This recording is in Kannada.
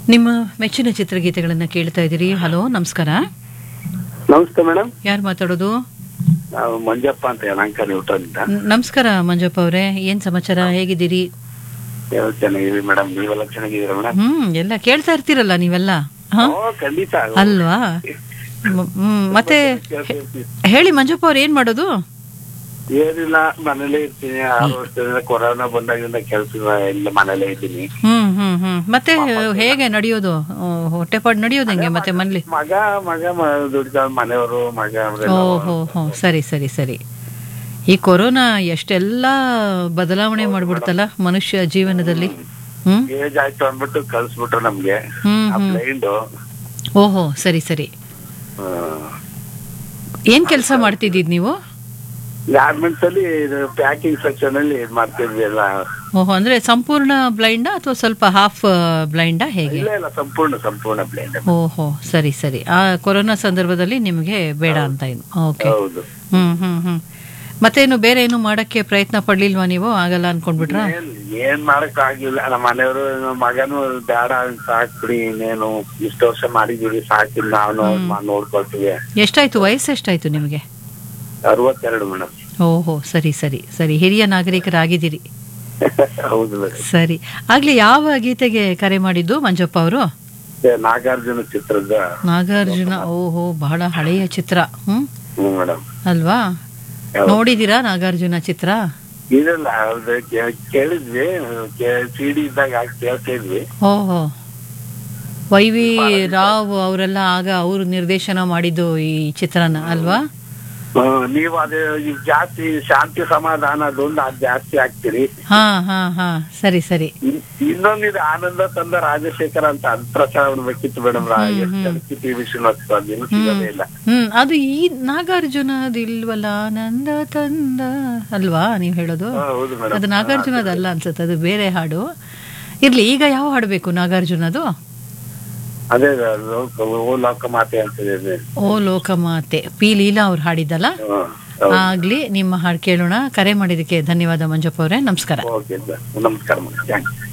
ನಿಮ್ಮ ಮೆಚ್ಚಿನ ಚಿತ್ರಗೀತೆಗಳನ್ನ ಕೇಳ್ತಾ ಇದ್ದೀರಿ ಹಲೋ ನಮಸ್ಕಾರ ನಮಸ್ತೆ ಮೇಡಮ್ ಯಾರು ಮಾತಾಡೋದು ನಾವು ಮಂಜಪ್ಪ ಅಂತ ಯಲಹಂಕ ನ್ಯೂಟನ್ನಿಂದ ನ- ನಮಸ್ಕಾರ ಮಂಜಪ್ಪ ಅವರೇ ಏನ್ ಸಮಾಚಾರ ಹೇಗಿದ್ದೀರಿ ಯಾವ ಚೆನ್ನಾಗಿದ್ದೀವಿ ಮೇಡಮ್ ನೀವೆಲ್ಲ ಚೆನ್ನಾಗಿದ್ದೀರಾ ಮೇಡಮ್ ಹ್ಮ್ ಎಲ್ಲ ಕೇಳ್ತಾ ಇರ್ತೀರಲ್ಲ ನೀವೆಲ್ಲ ಹ? ಓ ಖಂಡಿತ ಅಲ್ವಾ ಮ್- ಹ್ಮ್ ಮತ್ತೆ ಕೇಳ್ತಿರ್ತೀವಿ. ಹೇಳಿ ಮಂಜಪ್ಪ ಅವ್ರು ಏನ್ ಮಾಡೋದು ಏನಿಲ್ಲ ಮನೇಲೇ ಇರ್ತೀನಿ ಆರು ವರ್ಷದಿಂದ ಕೊರೋನಾ ಬಂದಾಗಿಂದ ಕೆಲಸ ಇಲ್ಲ ಮನೇಲೇ ಇದ್ದೀನಿ ಹ್ಮ್ ಹ್ಮ್ ಹ್ಮ್ ಮತ್ತೆ ಹೇಗೆ ನಡೆಯೋದು ಆ, ಹೊಟ್ಟೆಪಾಡು ನಡೆಯೋದು ಹೆಂಗೆ ಮತ್ತೆ ಮನೇಲಿ ಮಗ ಮಗ ಮ- ದುಡ್ದ ಮನೆಯವರು ಮಗ ಅವ್ರೆಲ್ಲ ಓಹೋ ಹೋ ಸರಿ ಸರಿ ಸರಿ ಈ ಕೊರೋನಾ ಎಷ್ಟೆಲ್ಲ ಬದಲಾವಣೆ ಮಾಡ್ಬಿಡ್ತಲ್ಲ ಮನುಷ್ಯ ಜೀವನದಲ್ಲಿ ಹ್ಮ್ ಏಜ್ ಆಯ್ತು ಅಂದ್ಬಿಟ್ಟು ಕಳ್ಸ್ಬಿಟ್ರು ನಮ್ಗೆ ಹ್ಮ್ ಆ ಹ್ಮ್ ಬ್ಲೈಂಡ್ ಓಹೋ ಸರಿ ಸರಿ ಏನ್ ಕೆಲಸ ಮಾಡ್ತಿದ್ದೀದ್ ನೀವು ಗಾರ್ಮೆಂಟ್ಸ್ ಅಲ್ಲಿ ಪ್ಯಾಕಿಂಗ್ ಸೆಕ್ಷನ್ ಅಲ್ಲಿ ಇದ್ ಮಾಡ್ತಿದ್ವಿ ಎಲ್ಲ ಓಹೋ ಅಂದ್ರೆ ಸಂಪೂರ್ಣ ಬ್ಲೈಂಡಾ ಅಥವಾ ಸ್ವಲ್ಪ ಹಾಫ್ ಬ್ಲೈಂಡಾ ಹೇಗೆ ಇಲ್ಲ ಇಲ್ಲ ಸಂಪೂರ್ಣ ಸಂಪೂರ್ಣ ಬ್ಲೈಂಡ್ ಓಹೋ ಸರಿ ಸರಿ ಆ ಕೊರೋನಾ ಸಂದರ್ಭದಲ್ಲಿ ನಿಮಗೆ ಬೇಡ ಅಂತ ಇನ್ನು ಓಕೆ ಹೌದು ಹ್ಮ್ ಹ್ಮ್ ಹ್ಮ್ ಮತ್ತೇನು ಬೇರೆ ಏನು ಮಾಡಕ್ಕೆ ಪ್ರಯತ್ನ ಪಡ್ಲಿಲ್ವಾ ನೀವು ಆಗಲ್ಲ ಅನ್ಕೊಂಡ್ಬಿಟ್ರಾ ಏನ್ ಏನ್ ಮಾಡಕ್ ಆಗ್ಲಿಲ್ಲ ನಮ್ಮ ಮನೆಯವರು ನಮ್ಮ ಮಗನು ಬೇಡ ಸಾಕ್ಬಿಡಿ ಇನ್ನೇನು ಇಷ್ಟು ವರ್ಷ ಮಾಡಿದೀವಿ ಸಾಕಿಲ್ಲ ನಾವು ನೋಡ್ಕೊಳ್ತೀವಿ ಎಷ್ಟಾಯ್ತು ವಯಸ್ಸು ಎಷ್ಟಾಯ್ತು ನಿಮಗೆ ಅರವತ್ತೆರಡು ಮೇಡಮ್ ಓಹೋ ಸರಿ ಸರಿ ಸರಿ ಹಿರಿಯ ನಾಗರಿಕರಾಗಿದ್ದೀರಿ ಹೌದು ಮೇಡಮ್ ಸರಿ ಆಗ್ಲಿ ಯಾವ ಗೀತೆಗೆ ಕರೆ ಮಾಡಿದ್ದು ಮಂಜಪ್ಪ ಅವರು ನಾಗಾರ್ಜುನ ಚಿತ್ರದ ನಾಗಾರ್ಜುನ ಓಹೋ ಬಹಳ ಹಳೆಯ ಚಿತ್ರ ಹ್ಮ್ ಹ್ಮ್ ಮೇಡಮ್ ಅಲ್ವಾ ನೋಡಿದೀರಾ ನಾಗಾರ್ಜುನ ಚಿತ್ರ ಇದೆಲ್ಲ ಅದು ಕೇ- ಕೇಳಿದ್ವಿ ಸಿಡಿ ಇದ್ದಾಗ ಹಾಕಿ ಕೇಳ್ತಿದ್ವಿ ಓಹೋ ವೈ ವಿ ರಾವ್ ಅವರೆಲ್ಲ ಆಗ ಅವರು ನಿರ್ದೇಶನ ಮಾಡಿದ್ದು ಈ ಚಿತ್ರನ ಅಲ್ವಾ ಹ್ಮ್, ನೀವು ಅದೇ ಈಗ ಜಾಸ್ತಿ ಶಾಂತಿ ಸಮಾಧಾನ ಅದೊಂದು ಅದ್ ಜಾಸ್ತಿ ಆಗ್ತೀರಿ ಹಾ ಹಾ ಹಾ ಸರಿ ಸರಿ ಇನ್- ಇನ್ನೊಂದಿದೆ ಆನಂದ ತಂದ ರಾಜಶೇಖರ ಅಂತ ಅದ್ ಪ್ರಚಾರ ಬೇಕಿತ್ತು ಮೇಡಮ್ ಟಿವಿ ಶ್ರೀನಿವಾಸ ಅದೇನು ಸಿಗೋದೇ ಇಲ್ಲ ಹ್ಮ್ ಅದು ಈ ನಾಗಾರ್ಜುನದಿಲ್ವಲ್ಲ ನಂದ ತಂದ ಅಲ್ವಾ ನೀವ್ ಹೇಳೋದು ಹಾ, ಹೌದು ಮೇಡಮ್ ಅದು ನಾಗಾರ್ಜುನದಲ್ಲ ಅನ್ಸುತ್ತೆ ಅದು ಬೇರೆ ಹಾಡು ಇರ್ಲಿ ಈಗ ಯಾವ ಹಾಡು ಬೇಕು ನಾಗಾರ್ಜುನದು ಅದೇ ಲೋಕ- ಓ ಲೋಕ ಮಾತೆ ಅಂತಿದೆ ಓ ಲೋಕಮಾತೆ ಪಿ ಲೀಲಾ ಅವ್ರು ಹಾಡಿದ್ದಲ್ಲ ಆಗ್ಲಿ ನಿಮ್ಮ ಹಾಡು ಕೇಳೋಣ ಕರೆ ಮಾಡಿದಕ್ಕೆ ಧನ್ಯವಾದ ಮಂಜಪ್ಪ ಅವರೇ ನಮಸ್ಕಾರ ಓಕೆ ನಮಸ್ಕಾರ ಮೇಡಮ್ ಥ್ಯಾಂಕ್ಸ್